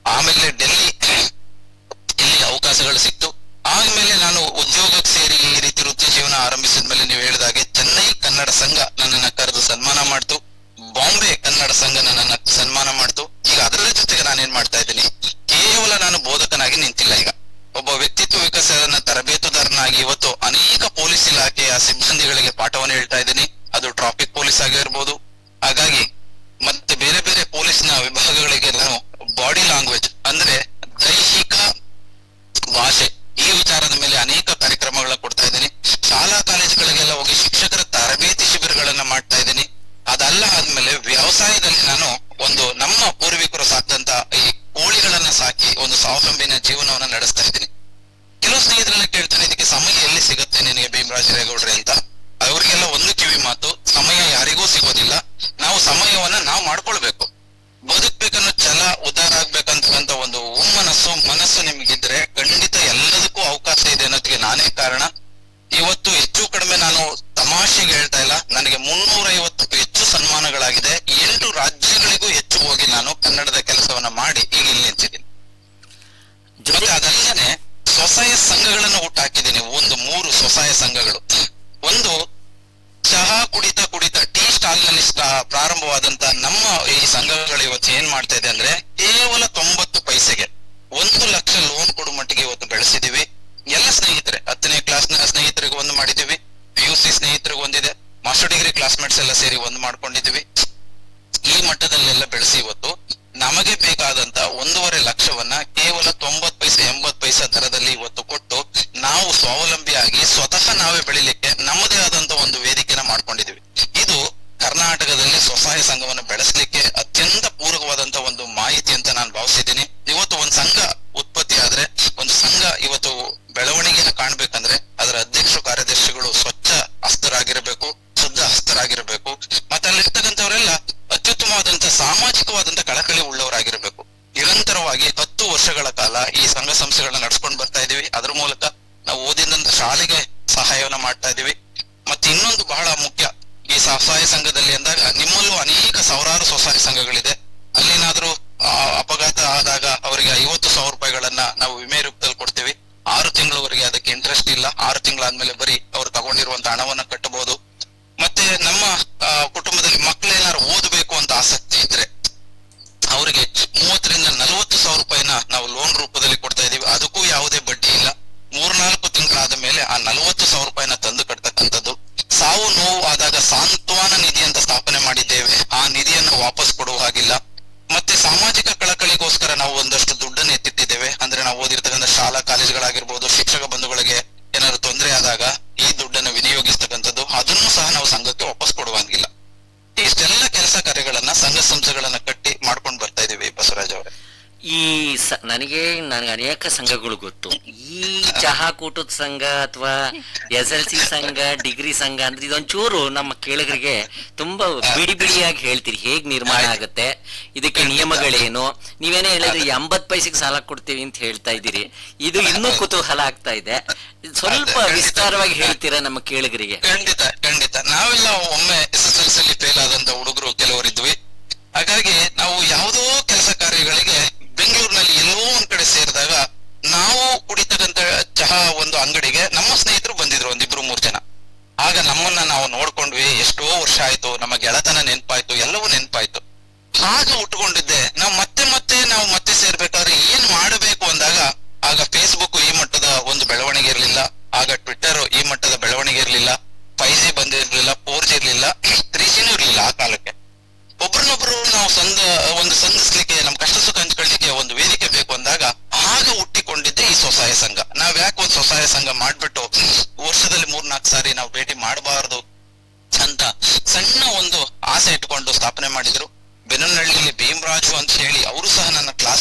ಆಮೇಲೆ ಡೆಲ್ಲಿ ಇಲ್ಲಿ ಅವಕಾಶಗಳು ಸಿಕ್ತು ಆಮೇಲೆ ನಾನು ಉದ್ಯೋಗಕ್ಕೆ ಸೇರಿ ಈ ರೀತಿ ವೃತ್ತಿ ಜೀವನ ಆರಂಭಿಸಿದ ಮೇಲೆ ನೀವು ಹೇಳಿದಾಗೆ ಚೆನ್ನೈ ಕನ್ನಡ ಸಂಘ ನನ್ನನ್ನ ಕರೆದು ಸನ್ಮಾನ ಮಾಡ್ತು ಬಾಂಬೆ ಕನ್ನಡ ಸಂಘ ನನ್ನನ್ನ ಸನ್ಮಾನ ಮಾಡ್ತು ಈಗ ಅದರ ಜೊತೆಗೆ ನಾನೇನ್ ಮಾಡ್ತಾ ಇದ್ದೀನಿ ಕೇವಲ ನಾನು ಬೋಧಕನಾಗಿ ನಿಂತಿಲ್ಲ ಈಗ ಒಬ್ಬ ವ್ಯಕ್ತಿತ್ವ ವಿಕಸನ ತರಬೇತುದಾರನಾಗಿ ಇವತ್ತು ಅನೇಕ ಪೊಲೀಸ್ ಇಲಾಖೆಯ ಸಿಬ್ಬಂದಿಗಳಿಗೆ ಪಾಠವನ್ನು ಹೇಳ್ತಾ ಇದ್ದೀನಿ ಅದು ಟ್ರಾಫಿಕ್ ಪೊಲೀಸ್ ಆಗಿರ್ಬೋದು ಹಾಗಾಗಿ ಮತ್ತೆ ಬೇರೆ ಬೇರೆ ಪೊಲೀಸ್ನ ವಿಭಾಗಗಳಿಗೆ ನಾನು ಬಾಡಿ ಲ್ಯಾಂಗ್ವೇಜ್ ಅಂದ್ರೆ ದೈಹಿಕ ಭಾಷೆ ಈ ವಿಚಾರದ ಮೇಲೆ ಅನೇಕ ಕಾರ್ಯಕ್ರಮಗಳನ್ನ ಕೊಡ್ತಾ ಇದ್ದೀನಿ ಶಾಲಾ ಕಾಲೇಜುಗಳಿಗೆಲ್ಲ ಹೋಗಿ ಶಿಕ್ಷಕರ ತರಬೇತಿ ಶಿಬಿರಗಳನ್ನ ಮಾಡ್ತಾ ಇದ್ದೀನಿ ಅದಲ್ಲ ಆದ್ಮೇಲೆ ವ್ಯವಸಾಯದಲ್ಲಿ ನಾನು ಒಂದು ನಮ್ಮ ಪೂರ್ವಿಕರು ಸಾಕಂತ ಈ ಕೋಳಿಗಳನ್ನ ಸಾಕಿ ಒಂದು ಸ್ವಾವಲಂಬಿನ ಜೀವನವನ್ನ ನಡೆಸ್ತಾ ಇದ್ದೀನಿ ಕೆಲವು ಸ್ನೇಹಿತರೆಲ್ಲ ಕೇಳ್ತಾನೆ ಇದಕ್ಕೆ ಸಮಯ ಎಲ್ಲಿ ಸಿಗುತ್ತೆ ನಿನಗೆ ಭೀಮರಾಜ ರೇಗೌಡ್ರೆ ಅಂತ ಅವರಿಗೆಲ್ಲ ಒಂದು ಕಿವಿ ಮಾತು ಸಮಯ ಯಾರಿಗೂ ಸಿಗೋದಿಲ್ಲ ನಾವು ಸಮಯವನ್ನ ನಾವು ಮಾಡ್ಕೊಳ್ಬೇಕು ಬದುಕ್ಬೇಕನ್ನೋ ಛಲ ಉದ್ಧಾರ ಆಗ್ಬೇಕಂತಕ್ಕಂತ ಒಂದು ಹುಮ್ಮನಸ್ಸು ಮನಸ್ಸು ನಿಮ್ಗಿದ್ರೆ ಖಂಡಿತ ಎಲ್ಲದಕ್ಕೂ ಅವಕಾಶ ಇದೆ ಅನ್ನೋದಕ್ಕೆ ನಾನೇ ಕಾರಣ ಇವತ್ತು ಹೆಚ್ಚು ಕಡಿಮೆ ನಾನು ತಮಾಷೆಗೆ ಹೇಳ್ತಾ ಇಲ್ಲ ನನಗೆ ಮುನ್ನೂರ ಐವತ್ತಕ್ಕೂ ಹೆಚ್ಚು ಸನ್ಮಾನಗಳಾಗಿದೆ ಎಂಟು ರಾಜ್ಯಗಳಿಗೂ ಹೆಚ್ಚು ಹೋಗಿ ನಾನು ಕನ್ನಡದ ಕೆಲಸವನ್ನ ಮಾಡಿ ಈಗ ಇಲ್ಲಿ ನಿಂತಿದ್ದೀನಿ ಜೊತೆ ಅದಲ್ಲದೆ ಸ್ವಸಹಾಯ ಸಂಘಗಳನ್ನು ಹುಟ್ಟಾಕಿದ್ದೀನಿ ಒಂದು ಮೂರು ಸ್ವಸಹಾಯ ಸಂಘಗಳು ಒಂದು ಚಹಾ ಕುಡಿತ ಕುಡಿತ ಟೀ ಸ್ಟಾಲ್ ನಲ್ಲಿ ಸ್ಟಾ- ಪ್ರಾರಂಭವಾದಂತ ನಮ್ಮ ಈ ಸಂಘಗಳು ಇವತ್ತು ಏನ್ ಮಾಡ್ತಾ ಇದೆ ಅಂದ್ರೆ ಕೇವಲ ತೊಂಬತ್ತು ಪೈಸೆಗೆ ಒಂದು ಲಕ್ಷ ಲೋನ್ ಕೊಡುವ ಮಟ್ಟಿಗೆ ಇವತ್ತು ಬೆಳೆಸಿದೀವಿ ಎಲ್ಲ ಸ್ನೇಹಿತರೆ ಹತ್ತನೇ ಕ್ಲಾಸ್ ನ ಸ್ನೇಹಿತರಿಗೆ ಒಂದು ಮಾಡಿದೀವಿ ಪಿ ಯು ಸಿ ಸ್ನೇಹಿತರಿಗೆ ಒಂದಿದೆ ಮಾಸ್ಟರ್ ಡಿಗ್ರಿ ಕ್ಲಾಸ್ಮೇಟ್ಸ್ ಎಲ್ಲ ಸೇರಿ ಒಂದು ಮಾಡ್ಕೊಂಡಿದೀವಿ ಈ ಮಟ್ಟದಲ್ಲೆಲ್ಲ ಬೆಳೆಸಿ ಇವತ್ತು ನಮಗೆ ಬೇಕಾದಂತ ಒಂದೂವರೆ ಲಕ್ಷವನ್ನ ಕೇವಲ ತೊಂಬತ್ ಪೈಸೆ ಎಂಬತ್ ಪೈಸೆ ದರದಲ್ಲಿ ಇವತ್ತು ಕೊಟ್ಟು ನಾವು ಸ್ವಾವಲಂಬಿಯಾಗಿ ಸ್ವತಃ ನಾವೇ ಬೆಳಿಲಿಕ್ಕೆ ನಮ್ಮದೇ ಆದಂತ ಒಂದು ವೇದಿಕೆನ ಮಾಡ್ಕೊಂಡಿದೀವಿ ಇದು ಕರ್ನಾಟಕದಲ್ಲಿ ಸ್ವಸಹಾಯ ಸಂಘವನ್ನು ಬೆಳೆಸಲಿಕ್ಕೆ ಅತ್ಯಂತ ಪೂರಕವಾದಂತ ಒಂದು ಮಾಹಿತಿ ಅಂತ ನಾನು ಭಾವಿಸಿದ್ದೀನಿ ಇವತ್ತು ಒಂದು ಸಂಘ ಉತ್ಪತ್ತಿ ಆದ್ರೆ ಒಂದು ಸಂಘ ಇವತ್ತು ಬೆಳವಣಿಗೆನ ಕಾಣ್ಬೇಕಂದ್ರೆ ಅದರ ಅಧ್ಯಕ್ಷರು ಕಾರ್ಯದರ್ಶಿಗಳು ಸ್ವಚ್ಛ ಹಸ್ತರಾಗಿರಬೇಕು ಶುದ್ಧ ಹಸ್ತರಾಗಿರಬೇಕು ಮತ್ತೆ ಅಲ್ಲಿರ್ತಕ್ಕಂಥವರೆಲ್ಲ ಅತ್ಯುತ್ತಮವಾದಂತ ಸಾಮಾಜಿಕವಾದಂತ ಕಳಕಳಿ ಉಳ್ಳವರಾಗಿರ್ಬೇಕು ನಿರಂತರವಾಗಿ ಹತ್ತು ವರ್ಷಗಳ ಕಾಲ ಈ ಸಂಘ ಸಂಸ್ಥೆಗಳನ್ನ ನಡ್ಸ್ಕೊಂಡು ಬರ್ತಾ ಇದೀವಿ ಅದ್ರ ಮೂಲಕ ನಾವು ಓದಿದಂತ ಶಾಲೆಗೆ ಸಹಾಯವನ್ನ ಮಾಡ್ತಾ ಇದೀವಿ ಮತ್ತೆ ಇನ್ನೊಂದು ಬಹಳ ಮುಖ್ಯ ಈ ಸ್ವಸಹಾಯ ಸಂಘದಲ್ಲಿ ಅಂದಾಗ ನಿಮ್ಮಲ್ಲೂ ಅನೇಕ ಸಾವಿರಾರು ಸ್ವಸಹಾಯ ಸಂಘಗಳಿದೆ ಅಲ್ಲೇನಾದ್ರೂ ಆ, ಅಪಘಾತ ಆದಾಗ ಅವರಿಗೆ ಐವತ್ತು ಸಾವಿರ ರೂಪಾಯಿಗಳನ್ನ ನಾವು ವಿಮೆ ರೂಪದಲ್ಲಿ ಕೊಡ್ತೀವಿ ಆರು ತಿಂಗಳವರೆಗೆ ಅದಕ್ಕೆ ಇಂಟ್ರೆಸ್ಟ್ ಇಲ್ಲ ಆರು ತಿಂಗಳಾದ್ಮೇಲೆ ಬರೀ ಅವ್ರು ತಗೊಂಡಿರುವಂತ ಹಣವನ್ನ ಕಟ್ಟಬಹುದು ಮತ್ತೆ ನಮ್ಮ ಆ, ಕುಟುಂಬದಲ್ಲಿ ಮಕ್ಕಳೇನಾದ್ರು ಓದಬೇಕು ಅಂತ ಆಸಕ್ತಿ ಇದ್ರೆ ಅವರಿಗೆ ಮೂವತ್ತರಿಂದ ನಲವತ್ತು ಸಾವಿರ ರೂಪಾಯಿನ ನಾವು ಲೋನ್ ರೂಪದಲ್ಲಿ ಕೊಡ್ತಾ ಇದೀವಿ ಅದಕ್ಕೂ ಯಾವುದೇ ಬಡ್ಡಿ ಇಲ್ಲ ಮೂರ್ನಾಲ್ಕು ತಿಂಗಳಾದ ಮೇಲೆ ಆ ನಲವತ್ತು ಸಾವಿರ ರೂಪಾಯಿನ ತಂದು ಕಟ್ತಕ್ಕಂಥದ್ದು ಸಾವು ನೋವು ಆದಾಗ ಸಾಂತ್ವನ ನಿಧಿ ಅಂತ ಸ್ಥಾಪನೆ ಮಾಡಿದ್ದೇವೆ ಆ ನಿಧಿಯನ್ನು ವಾಪಸ್ ಕೊಡುವ ಹಾಗಿಲ್ಲ ಮತ್ತೆ ಸಾಮಾಜಿಕ ಕಳಕಳಿಗೋಸ್ಕರ ನಾವು ಒಂದಷ್ಟು ದುಡ್ಡನ್ನು ಎತ್ತಿಟ್ಟಿದ್ದೇವೆ ಅಂದ್ರೆ ನಾವು ಓದಿರ್ತಕ್ಕಂಥ ಶಾಲಾ ಕಾಲೇಜುಗಳಾಗಿರ್ಬೋದು ಶಿಕ್ಷಕ ಬಂಧುಗಳಿಗೆ ಏನಾದ್ರು ತೊಂದರೆ ಆದಾಗ ಈ ದುಡ್ಡನ್ನು ವಿನಿಯೋಗಿಸ್ತಕ್ಕಂಥದ್ದು ಅದನ್ನು ಸಹ ನಾವು ಸಂಘಕ್ಕೆ ವಾಪಸ್ ಕೊಡುವಂಗಿಲ್ಲ ಇಷ್ಟೆಲ್ಲ ಕೆಲಸ ಕಾರ್ಯಗಳನ್ನ ಸಂಘ ಸಂಸ್ಥೆಗಳನ್ನ ಕಟ್ಟಿ ಮಾಡ್ಕೊಂಡು ಬರ್ತಾ ಇದೀವಿ ಬಸವರಾಜ್ ಅವರೇ ಈ ಸ- ನನಗೆ ನನಗೆ ಅನೇಕ ಸಂಘಗಳು ಗೊತ್ತು ಈ ಚಹಾ ಕೂಟದ ಸಂಘ ಅಥವಾ ಎಸ್ ಎಲ್ ಸಿ ಸಂಘ ಡಿಗ್ರಿ ಸಂಘ ಅಂದ್ರೆ ಇದೊಂಚೂರು ನಮ್ಮ ಕೇಳಿಗರಿಗೆ ತುಂಬಾ ಬಿಡಿ ಬಿಡಿಯಾಗಿ ಹೇಳ್ತೀರಿ ಹೇಗ್ ನಿರ್ಮಾಣ ಆಗುತ್ತೆ ಇದಕ್ಕೆ ನಿಯಮಗಳೇನು ನೀವೇನೇ ಹೇಳಿದ್ರೆ ಎಂಬತ್ ಪೈಸೆಗೆ ಸಾಲ ಕೊಡ್ತೀವಿ ಅಂತ ಹೇಳ್ತಾ ಇದ್ದೀರಿ ಇದು ಇನ್ನೂ ಕುತೂಹಲ ಆಗ್ತಾ ಇದೆ ಸ್ವಲ್ಪ ವಿಸ್ತಾರವಾಗಿ ಹೇಳ್ತೀರಾ ನಮ್ಮ ಕೇಳಿಗರಿಗೆ ಖಂಡಿತ ಖಂಡಿತ ನಾವೆಲ್ಲ ಒಮ್ಮೆ S S L C fail ಆದಂತ ಹುಡುಗರು ಕೆಲವರಿದ್ವಿ ಹಾಗಾಗಿ ನಾವು ಯಾವುದೋ ಕೆಲಸ ಕಾರ್ಯಗಳಿಗೆ ಬೆಂಗಳೂರಿನಲ್ಲಿ ಎಲ್ಲೋ ಒಂದ್ ಕಡೆ ಸೇರಿದಾಗ ನಾವು ಕುಡಿತಕ್ಕಂತ ಚಹಾ ಒಂದು ಅಂಗಡಿಗೆ ನಮ್ಮ